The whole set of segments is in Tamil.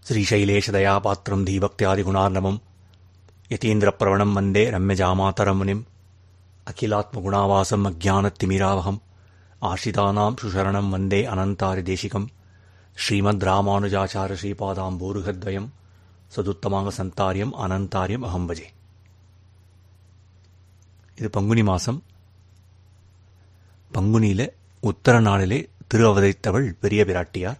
श्रीशैलेशदयापात्रम् धीभक्त्यादिगुणार्णवम् यतीन्द्रप्रवणम् वन्दे रम्यजामातरम् मुनिम् अखिलात्मगुणावासम् अज्ञानतिमिरावहम् आश्रितानाम् सुशरणम् वन्दे अनन्तारिदेशिकम् श्रीमद्रामानुजाचार्यश्रीपादाम्बोरुहद्वयम् சதுத்தமாக அனந்தாரியம் அகம் பஜே இது பங்குனி மாசம் பங்குனியில உத்தர நாளிலே திரு அவதரித்தவள் பெரிய பிராட்டியார்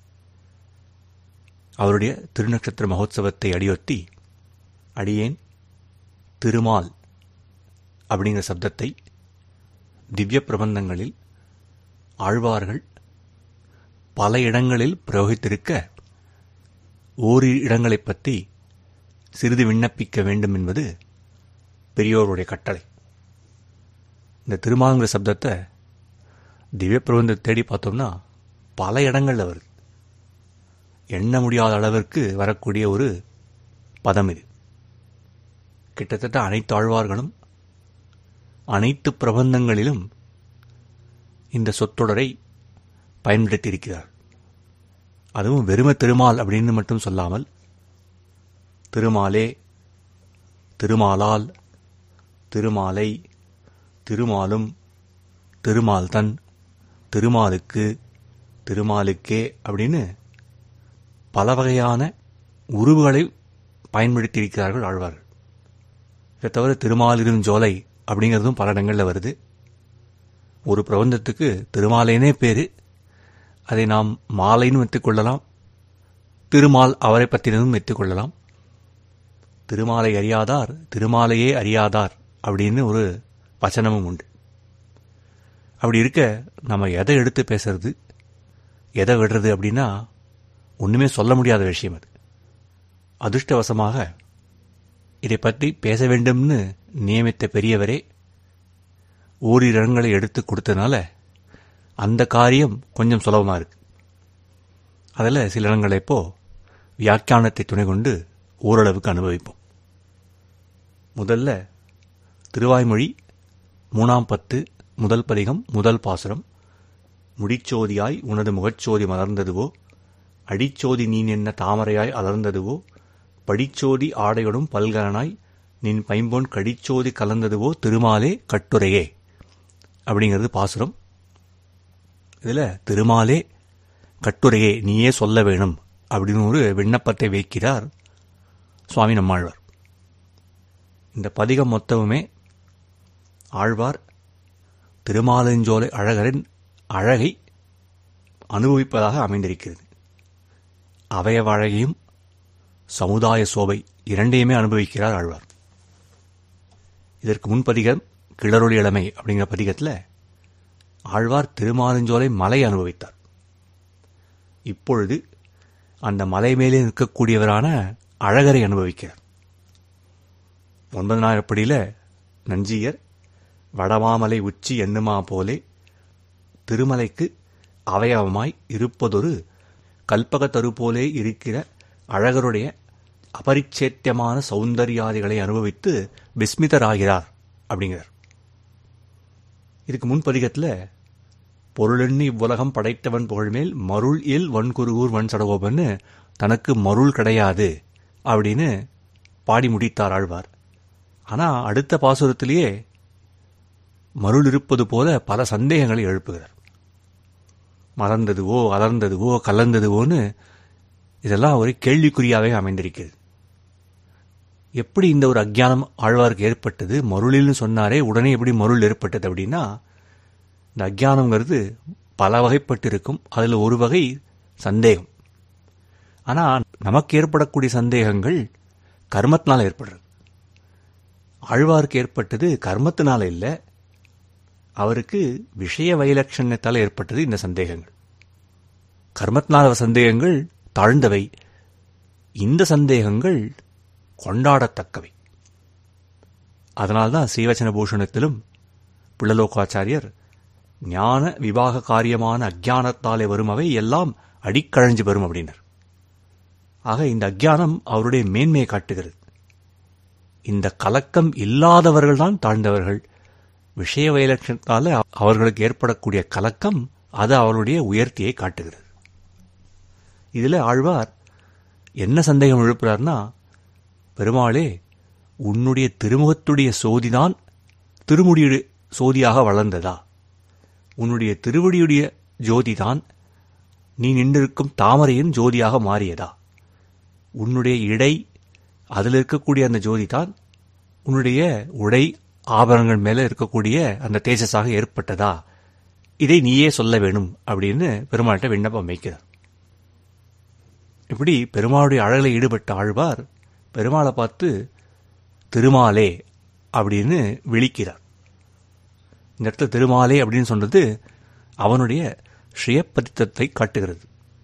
அவருடைய திருநட்சத்திர மகோத்சவத்தை அடியொத்தி அடியேன் திருமால் அப்படிங்கிற சப்தத்தை திவ்ய பிரபந்தங்களில் ஆழ்வார்கள் பல இடங்களில் பிரயோகித்திருக்க ஓரிரு இடங்களைப் பற்றி சிறிது விண்ணப்பிக்க வேண்டும் என்பது பெரியோருடைய கட்டளை இந்த திருமாங்கிற சப்தத்தை திவ்ய பிரபந்தத்தை தேடி பார்த்தோம்னா பல இடங்களில் வருது எண்ண முடியாத அளவிற்கு வரக்கூடிய ஒரு பதம் இது கிட்டத்தட்ட அனைத்து ஆழ்வார்களும் அனைத்து பிரபந்தங்களிலும் இந்த சொற்றொடரை பயன்படுத்தியிருக்கிறார் அதுவும் வெறும திருமால் அப்படின்னு மட்டும் சொல்லாமல் திருமாலே திருமாலால் திருமாலை திருமாலும் திருமால் தன் திருமாலுக்கு திருமாலுக்கே அப்படின்னு பல வகையான உருவுகளை பயன்படுத்தியிருக்கிறார்கள் ஆழ்வார்கள் இதை தவிர திருமாலிரும் ஜோலை அப்படிங்கிறதும் பல இடங்களில் வருது ஒரு பிரபந்தத்துக்கு திருமாலேனே பேரு அதை நாம் மாலைன்னு வைத்துக்கொள்ளலாம் திருமால் அவரை பற்றினதும் வைத்துக்கொள்ளலாம் திருமாலை அறியாதார் திருமாலையே அறியாதார் அப்படின்னு ஒரு வச்சனமும் உண்டு அப்படி இருக்க நம்ம எதை எடுத்து பேசுறது எதை விடுறது அப்படின்னா ஒன்றுமே சொல்ல முடியாத விஷயம் அது அதிர்ஷ்டவசமாக இதை பற்றி பேச வேண்டும்னு நியமித்த பெரியவரே ஓரிரு இடங்களை எடுத்து கொடுத்ததுனால அந்த காரியம் கொஞ்சம் சுலபமாக இருக்கு அதில் சில இடங்களை இப்போ வியாக்கியானத்தை துணை கொண்டு ஓரளவுக்கு அனுபவிப்போம் முதல்ல திருவாய்மொழி மூணாம் பத்து முதல் பதிகம் முதல் பாசுரம் முடிச்சோதியாய் உனது முகச்சோதி மலர்ந்ததுவோ அடிச்சோதி நீ என்ன தாமரையாய் அலர்ந்ததுவோ படிச்சோதி ஆடையோடும் பல்கலனாய் நின் பைம்பொன் கடிச்சோதி கலந்ததுவோ திருமாலே கட்டுரையே அப்படிங்கிறது பாசுரம் இதில் திருமாலே கட்டுரையே நீயே சொல்ல வேணும் அப்படின்னு ஒரு விண்ணப்பத்தை வைக்கிறார் சுவாமி நம்மாழ்வார் இந்த பதிகம் மொத்தமுமே ஆழ்வார் திருமாலஞ்சோலை அழகரின் அழகை அனுபவிப்பதாக அமைந்திருக்கிறது அவயவ அழகையும் சமுதாய சோபை இரண்டையுமே அனுபவிக்கிறார் ஆழ்வார் இதற்கு முன்பதிகம் கிளறொளி இளமை அப்படிங்கிற பதிகத்தில் ஆழ்வார் திருமாலஞ்சோலை மலை அனுபவித்தார் இப்பொழுது அந்த மலை மேலே நிற்கக்கூடியவரான அழகரை அனுபவிக்கிறார் ஒன்பதனாயிரப்படியில் நஞ்சியர் வடமாமலை உச்சி எண்ணுமா போலே திருமலைக்கு அவயவமாய் இருப்பதொரு கல்பகத்தரு போலே இருக்கிற அழகருடைய அபரிச்சேத்தியமான சௌந்தர்யாதிகளை அனுபவித்து விஸ்மிதராகிறார் அப்படிங்கிறார் இதுக்கு முன்பதிகத்தில் பொருளெண்ணி இவ்வுலகம் படைத்தவன் புகழ்மேல் மருள் இல் வன்குருகூர் வன் சடகோபன்னு தனக்கு மருள் கிடையாது அப்படின்னு பாடி முடித்தார் ஆழ்வார் ஆனால் அடுத்த பாசுரத்திலேயே மருள் இருப்பது போல பல சந்தேகங்களை எழுப்புகிறார் மலர்ந்ததுவோ அலர்ந்ததுவோ கலந்ததுவோன்னு இதெல்லாம் ஒரு கேள்விக்குறியாகவே அமைந்திருக்கிறது எப்படி இந்த ஒரு அஜ்ஞானம் ஆழ்வாருக்கு ஏற்பட்டது மருளில்னு சொன்னாரே உடனே எப்படி மருள் ஏற்பட்டது அப்படின்னா இந்த அஜ்ஞானங்கிறது பல வகைப்பட்டு இருக்கும் அதில் ஒரு வகை சந்தேகம் ஆனால் நமக்கு ஏற்படக்கூடிய சந்தேகங்கள் கர்மத்தினால் ஏற்படுறது ஆழ்வாருக்கு ஏற்பட்டது கர்மத்தினால இல்லை அவருக்கு விஷய வைலட்சண்யத்தால் ஏற்பட்டது இந்த சந்தேகங்கள் கர்மத்தினால சந்தேகங்கள் தாழ்ந்தவை இந்த சந்தேகங்கள் கொண்டாடத்தக்கவை அதனால்தான் சீவச்சன பூஷணத்திலும் பிள்ளலோகாச்சாரியர் ஞான விவாக காரியமான அஜானத்தாலே வருமவை எல்லாம் அடிக்கழஞ்சு வரும் அப்படின்னர் ஆக இந்த அஜானம் அவருடைய மேன்மையை காட்டுகிறது இந்த கலக்கம் இல்லாதவர்கள் தான் தாழ்ந்தவர்கள் விஷய வைலட்சணத்தால அவர்களுக்கு ஏற்படக்கூடிய கலக்கம் அது அவருடைய உயர்த்தியை காட்டுகிறது இதில் ஆழ்வார் என்ன சந்தேகம் எழுப்புறாருன்னா பெருமாளே உன்னுடைய திருமுகத்துடைய சோதிதான் திருமுடியுடைய சோதியாக வளர்ந்ததா உன்னுடைய திருவடியுடைய ஜோதிதான் நீ நின்றிருக்கும் தாமரையின் ஜோதியாக மாறியதா உன்னுடைய இடை அதில் இருக்கக்கூடிய அந்த ஜோதி தான் உன்னுடைய உடை ஆபரணங்கள் மேல இருக்கக்கூடிய அந்த தேஜஸாக ஏற்பட்டதா இதை நீயே சொல்ல வேணும் அப்படின்னு பெருமாள்கிட்ட விண்ணப்பம் வைக்கிறார் இப்படி பெருமாளுடைய அழகில் ஈடுபட்ட ஆழ்வார் பெருமாளை பார்த்து திருமாலே அப்படின்னு விழிக்கிறார் இந்த இடத்துல திருமாலே அப்படின்னு சொன்னது அவனுடைய ஸ்ரீயப்பதித்தத்தை காட்டுகிறது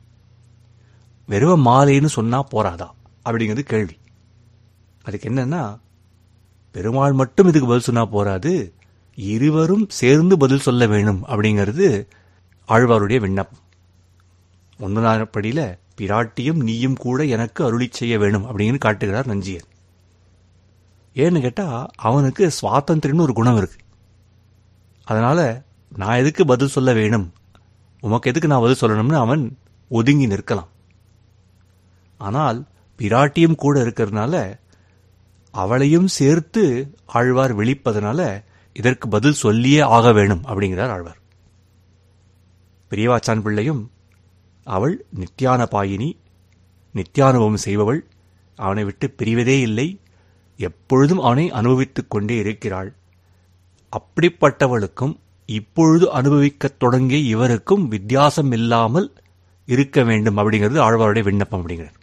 வெறும் மாலைன்னு சொன்னா போறாதா அப்படிங்கிறது கேள்வி அதுக்கு என்னன்னா பெருமாள் மட்டும் இதுக்கு பதில் சொன்னா போராது இருவரும் சேர்ந்து பதில் சொல்ல வேணும் அப்படிங்கிறது ஆழ்வாருடைய விண்ணப்பம் ஒன்பதாம் படியில பிராட்டியும் நீயும் கூட எனக்கு அருளி செய்ய வேணும் அப்படின்னு காட்டுகிறார் நஞ்சியர் ஏன்னு கேட்டா அவனுக்கு சுவாதந்திரம்னு ஒரு குணம் இருக்கு அதனால நான் எதுக்கு பதில் சொல்ல வேணும் உமக்கு எதுக்கு நான் பதில் சொல்லணும்னு அவன் ஒதுங்கி நிற்கலாம் ஆனால் பிராட்டியும் கூட இருக்கிறதுனால அவளையும் சேர்த்து ஆழ்வார் விழிப்பதனால இதற்கு பதில் சொல்லியே ஆக வேணும் அப்படிங்கிறார் ஆழ்வார் பெரியவாச்சான் பிள்ளையும் அவள் நித்யான பாயினி நித்தியானுபவம் செய்பவள் அவனை விட்டு பிரிவதே இல்லை எப்பொழுதும் அவனை அனுபவித்துக் கொண்டே இருக்கிறாள் அப்படிப்பட்டவளுக்கும் இப்பொழுது அனுபவிக்கத் தொடங்கிய இவருக்கும் வித்தியாசம் இல்லாமல் இருக்க வேண்டும் அப்படிங்கிறது ஆழ்வாருடைய விண்ணப்பம் அப்படிங்கிறார்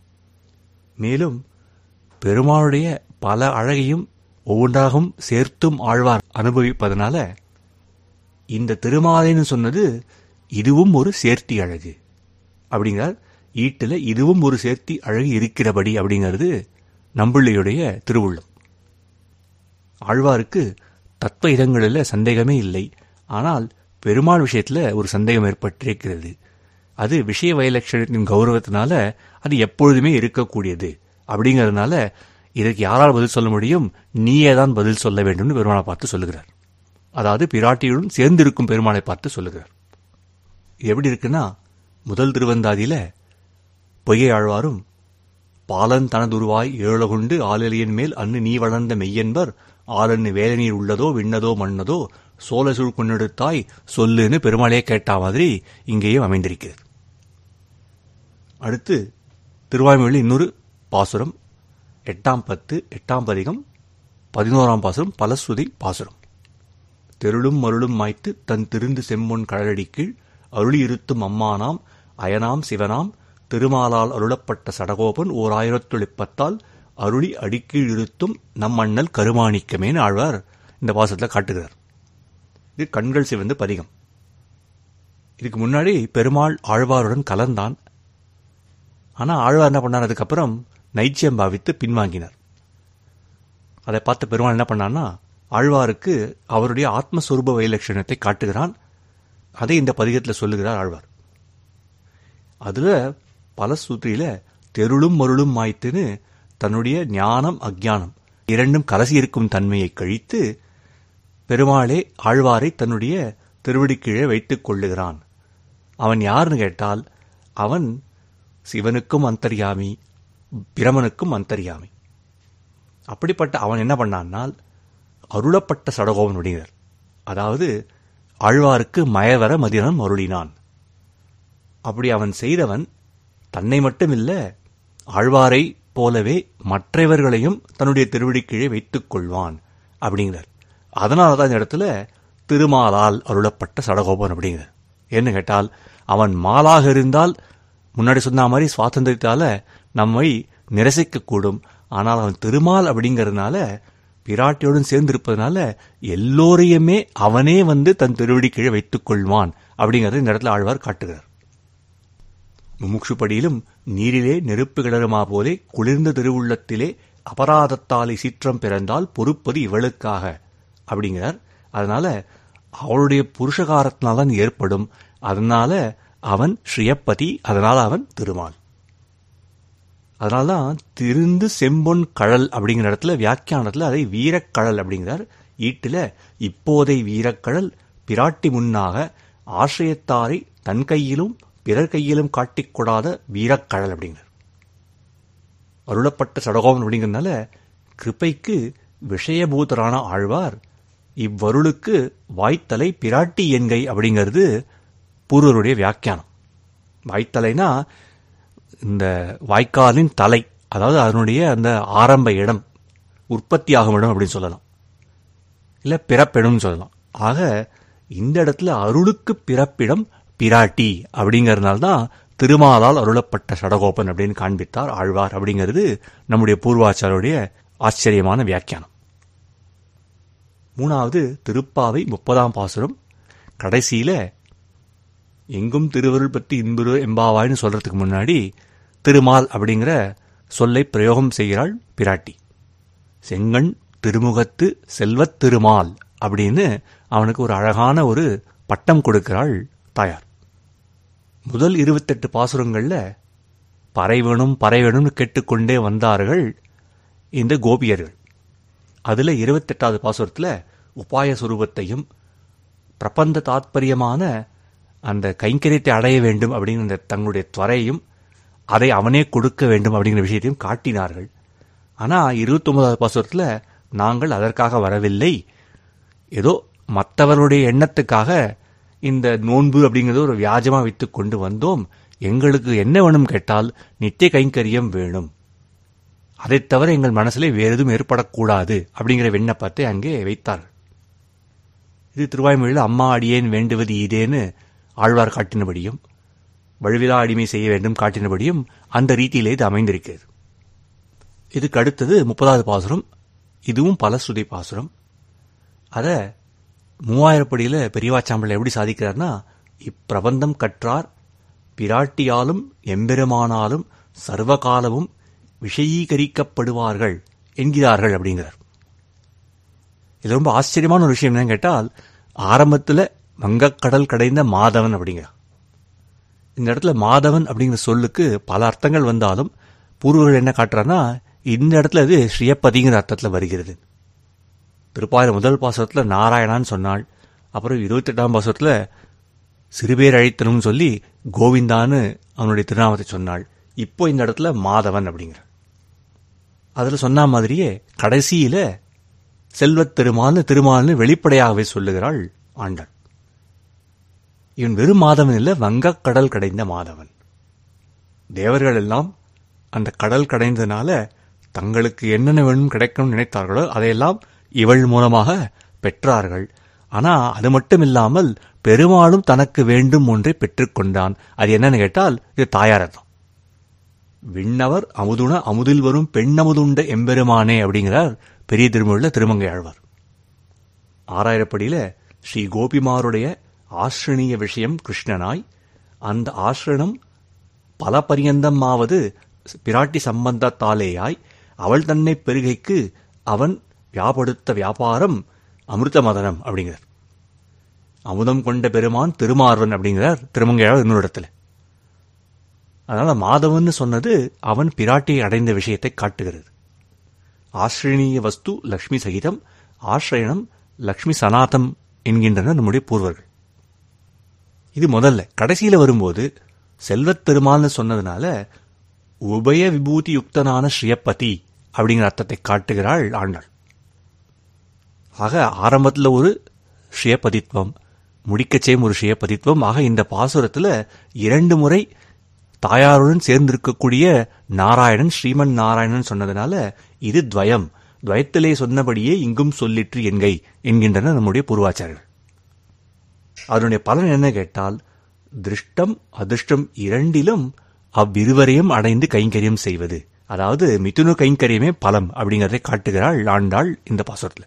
மேலும் பெருமாளுடைய பல அழகையும் ஒவ்வொன்றாகவும் சேர்த்தும் ஆழ்வார் அனுபவிப்பதனால இந்த திருமாலைன்னு சொன்னது இதுவும் ஒரு சேர்த்தி அழகு அப்படிங்கிறார் ஈட்டில் இதுவும் ஒரு சேர்த்தி அழகு இருக்கிறபடி அப்படிங்கிறது நம்பிள்ளையுடைய திருவுள்ளம் ஆழ்வாருக்கு தத்துவ இடங்களில் சந்தேகமே இல்லை ஆனால் பெருமாள் விஷயத்தில் ஒரு சந்தேகம் ஏற்பட்டிருக்கிறது அது விஷய வயலட்சணத்தின் கௌரவத்தினால அது எப்பொழுதுமே இருக்கக்கூடியது அப்படிங்கிறதுனால இதற்கு யாரால் பதில் சொல்ல முடியும் நீயே தான் பதில் சொல்ல வேண்டும்னு பெருமாளை பார்த்து சொல்லுகிறார் அதாவது பிராட்டியுடன் சேர்ந்திருக்கும் பெருமாளை பார்த்து சொல்லுகிறார் இது எப்படி இருக்குன்னா முதல் திருவந்தாதியில பொய்யை ஆழ்வாரும் பாலன் தனதுருவாய் ஏழகுண்டு ஆலலியன் மேல் அன்னு நீ வளர்ந்த மெய்யன்பர் ஆலன்னு வேலநீர் உள்ளதோ விண்ணதோ மண்ணதோ சோழ சூழ் கொண்டெடுத்தாய் சொல்லுன்னு பெருமாளையே கேட்டா மாதிரி இங்கேயும் அமைந்திருக்கிறது அடுத்து திருவாய்மொழி இன்னொரு பாசுரம் எட்டாம் பத்து எட்டாம் பதிகம் பதினோராம் பாசுரம் பலஸ்ருதி பாசுரம் தெருளும் மருளும் மாய்த்து தன் திருந்து செம்மொன் கடலடி கீழ் அருளி இருத்தும் அம்மானாம் அயனாம் சிவனாம் திருமாலால் அருளப்பட்ட சடகோபன் ஓர் ஆயிரத்தொழிப்பத்தால் அருளி அடிக்கீழ் இருத்தும் நம் அண்ணல் கருமாணிக்கமேன்னு ஆழ்வார் இந்த பாசத்தில் காட்டுகிறார் இது கண்கள் சிவந்து பதிகம் இதுக்கு முன்னாடி பெருமாள் ஆழ்வாருடன் கலந்தான் ஆனா ஆழ்வார் என்ன பண்ணார் அதுக்கப்புறம் நைச்சியம் பாவித்து பின்வாங்கினார் அதை பார்த்த பெருமாள் என்ன பண்ணார்னா ஆழ்வாருக்கு அவருடைய ஆத்மஸ்வரூப வைலட்சணத்தை காட்டுகிறான் அதை இந்த பதிகத்தில் சொல்லுகிறார் ஆழ்வார் அதுல பல சூத்திரியில தெருளும் மருளும் மாய்த்துன்னு தன்னுடைய ஞானம் அஜானம் இரண்டும் கலசி இருக்கும் தன்மையை கழித்து பெருமாளே ஆழ்வாரை தன்னுடைய திருவடிக்கீழே வைத்துக் கொள்ளுகிறான் அவன் யாருன்னு கேட்டால் அவன் சிவனுக்கும் அந்தர்யாமி பிரமனுக்கும் அந்தர்யாமி அப்படிப்பட்ட அவன் என்ன பண்ணான்னால் அருளப்பட்ட சடகோபன் அப்படிங்கிறார் அதாவது ஆழ்வாருக்கு மயவர மதினம் அருளினான் அப்படி அவன் செய்தவன் தன்னை மட்டும் இல்ல ஆழ்வாரை போலவே மற்றவர்களையும் தன்னுடைய திருவடி கீழே வைத்துக் கொள்வான் அப்படிங்கிறார் அதனால தான் இந்த இடத்துல திருமாலால் அருளப்பட்ட சடகோபன் அப்படிங்கிறார் என்ன கேட்டால் அவன் மாலாக இருந்தால் முன்னாடி சொன்ன மாதிரி சுவாதந்திரத்தால நம்மை நிரசிக்கக்கூடும் ஆனால் அவன் திருமால் அப்படிங்கறதுனால பிராட்டியோடும் சேர்ந்திருப்பதனால எல்லோரையுமே அவனே வந்து தன் திருவடி கீழே வைத்துக் கொள்வான் அப்படிங்கறத இந்த இடத்துல ஆழ்வார் காட்டுகிறார் முமுட்சுப்படியிலும் நீரிலே நெருப்பு கிளறுமா போலே குளிர்ந்த திருவுள்ளத்திலே அபராதத்தாலை சீற்றம் பிறந்தால் பொறுப்பது இவளுக்காக அப்படிங்கிறார் அதனால அவளுடைய புருஷகாரத்தினால்தான் ஏற்படும் அதனால அவன் ஸ்ரீயப்பதி அதனால அவன் திருமால் அதனால்தான் திருந்து செம்பொன் கழல் அப்படிங்கிற இடத்துல வியாக்கியானத்துல அதை வீரக்கழல் அப்படிங்கிறார் ஈட்டில இப்போதை வீரக்கழல் பிராட்டி முன்னாக ஆசிரியத்தாரை தன் கையிலும் பிறர் கையிலும் காட்டிக் கொடாத வீரக்கழல் அப்படிங்கிறார் அருளப்பட்ட சடகோபன் அப்படிங்கிறதுனால கிருப்பைக்கு விஷயபூதரான ஆழ்வார் இவ்வருளுக்கு வாய்த்தலை பிராட்டி என்கை அப்படிங்கிறது பூர்வருடைய வியாக்கியானம் வாய்த்தலைனா இந்த வாய்க்காலின் தலை அதாவது அதனுடைய அந்த ஆரம்ப இடம் உற்பத்தி ஆகும் இடம் அப்படின்னு சொல்லலாம் இல்லை பிறப்பிடம்னு சொல்லலாம் ஆக இந்த இடத்துல அருளுக்கு பிறப்பிடம் பிராட்டி அப்படிங்கிறதுனால தான் திருமாலால் அருளப்பட்ட சடகோபன் அப்படின்னு காண்பித்தார் ஆழ்வார் அப்படிங்கிறது நம்முடைய பூர்வாச்சாருடைய ஆச்சரியமான வியாக்கியானம் மூணாவது திருப்பாவை முப்பதாம் பாசுரம் கடைசியில எங்கும் திருவருள் பற்றி இன்புரு எம்பாவாய்னு சொல்றதுக்கு முன்னாடி திருமால் அப்படிங்கிற சொல்லை பிரயோகம் செய்கிறாள் பிராட்டி செங்கண் திருமுகத்து செல்வத் திருமால் அப்படின்னு அவனுக்கு ஒரு அழகான ஒரு பட்டம் கொடுக்கிறாள் தாயார் முதல் இருபத்தெட்டு பாசுரங்கள்ல பறைவனும் பறைவனும் கேட்டுக்கொண்டே வந்தார்கள் இந்த கோபியர்கள் அதுல இருபத்தெட்டாவது பாசுரத்துல உபாய சுரூபத்தையும் பிரபந்த தாத்பரியமான அந்த கைங்கரியத்தை அடைய வேண்டும் அப்படிங்கிற அந்த தங்களுடைய துறையும் அதை அவனே கொடுக்க வேண்டும் அப்படிங்கிற விஷயத்தையும் காட்டினார்கள் ஆனா இருபத்தி ஒன்பதாவது பாசுரத்துல நாங்கள் அதற்காக வரவில்லை ஏதோ மற்றவருடைய எண்ணத்துக்காக இந்த நோன்பு அப்படிங்கிறது ஒரு வியாஜமா வைத்துக் கொண்டு வந்தோம் எங்களுக்கு என்ன வேணும் கேட்டால் நித்திய கைங்கரியம் வேணும் அதைத் தவிர எங்கள் மனசிலே வேறு எதுவும் ஏற்படக்கூடாது அப்படிங்கிற விண்ணப்பத்தை அங்கே வைத்தார்கள் இது திருவாய்மொழியில் அம்மா அடியேன் வேண்டுவது இதேன்னு ஆழ்வார் காட்டினபடியும் வழுவிலா அடிமை செய்ய வேண்டும் காட்டினபடியும் அந்த ரீதியிலே இது அமைந்திருக்கிறது இதுக்கு அடுத்தது முப்பதாவது பாசுரம் இதுவும் பலஸ்ருதி பாசுரம் அதை மூவாயிரப்படியில பெரியவாச்சாம்பளை எப்படி சாதிக்கிறார்னா இப்பிரபந்தம் கற்றார் பிராட்டியாலும் எம்பெருமானாலும் சர்வகாலமும் விஷயீகரிக்கப்படுவார்கள் என்கிறார்கள் அப்படிங்கிறார் இது ரொம்ப ஆச்சரியமான ஒரு விஷயம் என்னன்னு கேட்டால் ஆரம்பத்தில் வங்கக்கடல் கடைந்த மாதவன் அப்படிங்கிறார் இந்த இடத்துல மாதவன் அப்படிங்கிற சொல்லுக்கு பல அர்த்தங்கள் வந்தாலும் பூர்வர்கள் என்ன காட்டுறாருன்னா இந்த இடத்துல அது ஸ்ரீயப்பதிங்கிற அர்த்தத்தில் வருகிறது திருப்பாயிரம் முதல் பாசுரத்தில் நாராயணான்னு சொன்னாள் அப்புறம் இருபத்தெட்டாம் பாசுரத்தில் சிறுபேர் அழைத்தனும் சொல்லி கோவிந்தான்னு அவனுடைய திருநாமத்தை சொன்னாள் இப்போ இந்த இடத்துல மாதவன் அப்படிங்கிற அதில் சொன்ன மாதிரியே கடைசியில செல்வத் திருமால்னு திருமால்னு வெளிப்படையாகவே சொல்லுகிறாள் ஆண்டாள் இவன் வெறும் மாதவன் இல்ல வங்கக் கடல் கடைந்த மாதவன் தேவர்கள் எல்லாம் அந்த கடல் கடைந்ததுனால தங்களுக்கு என்னென்ன வேணும் கிடைக்கணும்னு நினைத்தார்களோ அதையெல்லாம் இவள் மூலமாக பெற்றார்கள் ஆனா அது மட்டும் இல்லாமல் பெருமாளும் தனக்கு வேண்டும் ஒன்றை பெற்றுக்கொண்டான் அது என்னன்னு கேட்டால் இது தாயாரதம் விண்ணவர் அமுதுன அமுதில் வரும் பெண்ணமுதுண்ட எம்பெருமானே அப்படிங்கிறார் பெரிய திருமொழியில் திருமங்கை ஆழ்வார் ஆறாயிரப்படியில ஸ்ரீ கோபிமாருடைய ஆசிரணிய விஷயம் கிருஷ்ணனாய் அந்த ஆசிரணம் பல பரியந்தமாவது பிராட்டி சம்பந்தத்தாலேயாய் அவள் தன்னை பெருகைக்கு அவன் வியாபடுத்த வியாபாரம் அமிர்த மதனம் அப்படிங்கிறார் அமுதம் கொண்ட பெருமான் திருமார்வன் அப்படிங்கிறார் திருமங்கையாளர் இன்னொரு இடத்துல அதனால மாதவன் சொன்னது அவன் பிராட்டியை அடைந்த விஷயத்தை காட்டுகிறது ஆசிரியனீய வஸ்து லக்ஷ்மி சகிதம் ஆசிரியனம் லக்ஷ்மி சனாதம் என்கின்றனர் நம்முடைய பூர்வர்கள் இது முதல்ல கடைசியில வரும்போது செல்வத் பெருமாள்னு சொன்னதுனால உபய விபூதி யுக்தனான ஸ்ரீயப்பதி அப்படிங்கிற அர்த்தத்தை காட்டுகிறாள் ஆண்டாள் ஆக ஆரம்பத்தில் ஒரு ஸ்ரீயபதித்வம் முடிக்கச்சேம் ஒரு ஸ்ரீயபதித்வம் ஆக இந்த பாசுரத்துல இரண்டு முறை தாயாருடன் சேர்ந்திருக்கக்கூடிய நாராயணன் ஸ்ரீமன் நாராயணன் சொன்னதுனால இது துவயம் துவயத்திலே சொன்னபடியே இங்கும் சொல்லிற்று என்கை என்கின்றனர் நம்முடைய பூர்வாச்சாரியர்கள் அதனுடைய பலன் என்ன கேட்டால் திருஷ்டம் அதிர்ஷ்டம் இரண்டிலும் அவ்விருவரையும் அடைந்து கைங்கரியம் செய்வது அதாவது மிதுனு கைங்கரியமே பலம் அப்படிங்கறதை காட்டுகிறாள் ஆண்டாள் இந்த பாசுரத்துல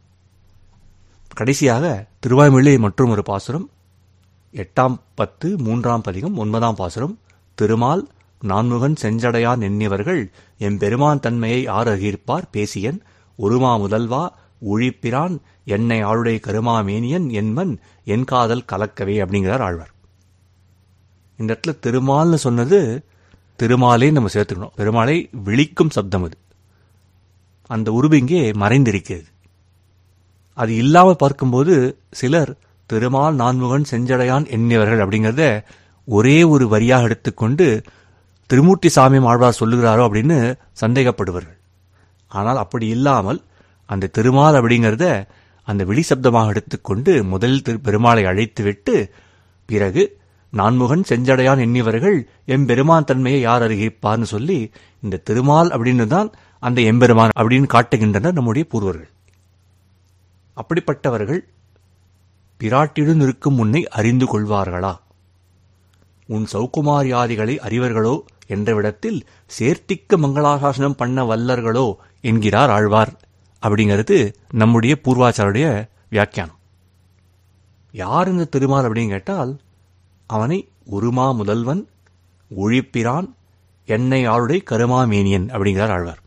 கடைசியாக திருவாய்மொழி மற்றும் ஒரு பாசுரம் எட்டாம் பத்து மூன்றாம் பதிகம் ஒன்பதாம் பாசுரம் திருமால் நான்முகன் செஞ்சடையான் எண்ணியவர்கள் எம்பெருமான் தன்மையை ஆறு அகிர்ப்பார் பேசியன் ஒருமா முதல்வா உழிப்பிரான் என்னை ஆளுடைய கருமாமேனியன் என்மன் என் காதல் கலக்கவே அப்படிங்கிறார் ஆழ்வார் இந்த இடத்துல திருமால்னு சொன்னது திருமாலே நம்ம சேர்த்துக்கணும் பெருமாளை விழிக்கும் சப்தம் அது அந்த உருவு இங்கே மறைந்திருக்கிறது அது இல்லாம பார்க்கும்போது சிலர் திருமால் நான்முகன் செஞ்சடையான் எண்ணியவர்கள் அப்படிங்கிறத ஒரே ஒரு வரியாக எடுத்துக்கொண்டு திருமூர்த்தி சாமியம் ஆழ்வார் சொல்லுகிறாரோ அப்படின்னு சந்தேகப்படுவார்கள் ஆனால் அப்படி இல்லாமல் அந்த திருமால் அப்படிங்கிறத அந்த வெளி சப்தமாக எடுத்துக்கொண்டு முதல் திரு பெருமாளை அழைத்துவிட்டு பிறகு நான்முகன் செஞ்சடையான் எண்ணியவர்கள் எம்பெருமான் தன்மையை யார் அறிவிப்பார்னு சொல்லி இந்த திருமால் அப்படின்னு தான் அந்த எம்பெருமான் அப்படின்னு காட்டுகின்றனர் நம்முடைய பூர்வர்கள் அப்படிப்பட்டவர்கள் பிராட்டியுடன் இருக்கும் முன்னை அறிந்து கொள்வார்களா உன் சௌகுமாரியாதிகளை அறிவர்களோ என்ற விடத்தில் சேர்த்திக்க மங்களாசாசனம் பண்ண வல்லர்களோ என்கிறார் ஆழ்வார் அப்படிங்கிறது நம்முடைய பூர்வாச்சாருடைய வியாக்கியானம் யார் இந்த திருமால் அப்படின்னு கேட்டால் அவனை உருமா முதல்வன் ஒழிப்பிரான் என்னை ஆளுடைய கருமாமேனியன் அப்படிங்கிறார் ஆழ்வார்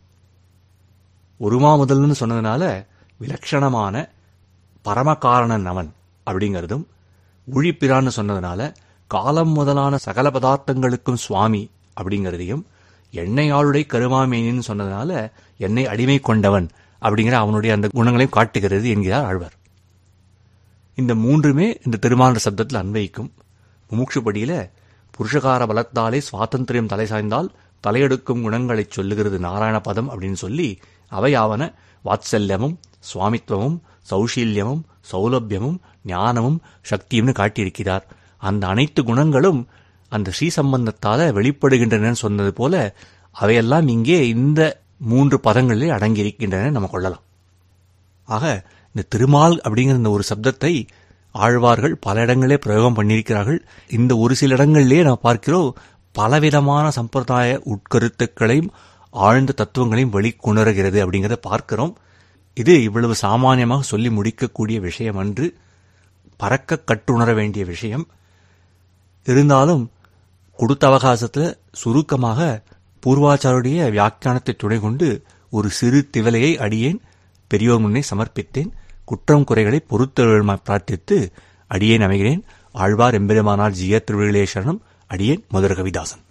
உருமா முதல்வன் சொன்னதுனால விலட்சணமான பரமகாரணன் அவன் அப்படிங்கிறதும் உழிப்பிரான்னு சொன்னதுனால காலம் முதலான சகல பதார்த்தங்களுக்கும் சுவாமி அப்படிங்கிறதையும் என்னை ஆளுடைய கருமாமேனின்னு சொன்னதுனால என்னை அடிமை கொண்டவன் அப்படிங்கிற அவனுடைய அந்த குணங்களையும் காட்டுகிறது என்கிறார் ஆழ்வார் இந்த மூன்றுமே இந்த திருமான்ற சப்தத்தில் அன்வயிக்கும் முமுட்சுபடியில புருஷகார பலத்தாலே சுவாதந்திரியம் தலை சாய்ந்தால் தலையெடுக்கும் குணங்களைச் சொல்லுகிறது நாராயண பதம் அப்படின்னு சொல்லி அவையாவன வாத்சல்யமும் சுவாமித்துவமும் சௌஷீல்யமும் சௌலபியமும் ஞானமும் சக்தியும்னு காட்டியிருக்கிறார் அந்த அனைத்து குணங்களும் அந்த ஸ்ரீ சம்பந்தத்தால வெளிப்படுகின்றன சொன்னது போல அவையெல்லாம் இங்கே இந்த மூன்று பதங்களிலே அடங்கியிருக்கின்றன நம்ம கொள்ளலாம் ஆக இந்த திருமால் அப்படிங்கிற இந்த ஒரு சப்தத்தை ஆழ்வார்கள் பல இடங்களே பிரயோகம் பண்ணியிருக்கிறார்கள் இந்த ஒரு சில இடங்களிலேயே நம்ம பார்க்கிறோம் பலவிதமான சம்பிரதாய உட்கருத்துக்களையும் ஆழ்ந்த தத்துவங்களையும் வெளிக்கொணர்கிறது அப்படிங்கிறத பார்க்கிறோம் இது இவ்வளவு சாமானியமாக சொல்லி முடிக்கக்கூடிய விஷயம் அன்று பறக்க கட்டுணர வேண்டிய விஷயம் இருந்தாலும் கொடுத்த அவகாசத்தில் சுருக்கமாக பூர்வாச்சாருடைய வியாக்கியானத்தை துணை கொண்டு ஒரு சிறு திவலையை அடியேன் பெரியோர் முன்னே சமர்ப்பித்தேன் குற்றம் குறைகளை பொறுத்தருள் பிரார்த்தித்து அடியேன் அமைகிறேன் ஆழ்வார் எம்பெருமானார் ஜிய திருவிழேஸ்வரனும் அடியேன் மதுர கவிதாசன்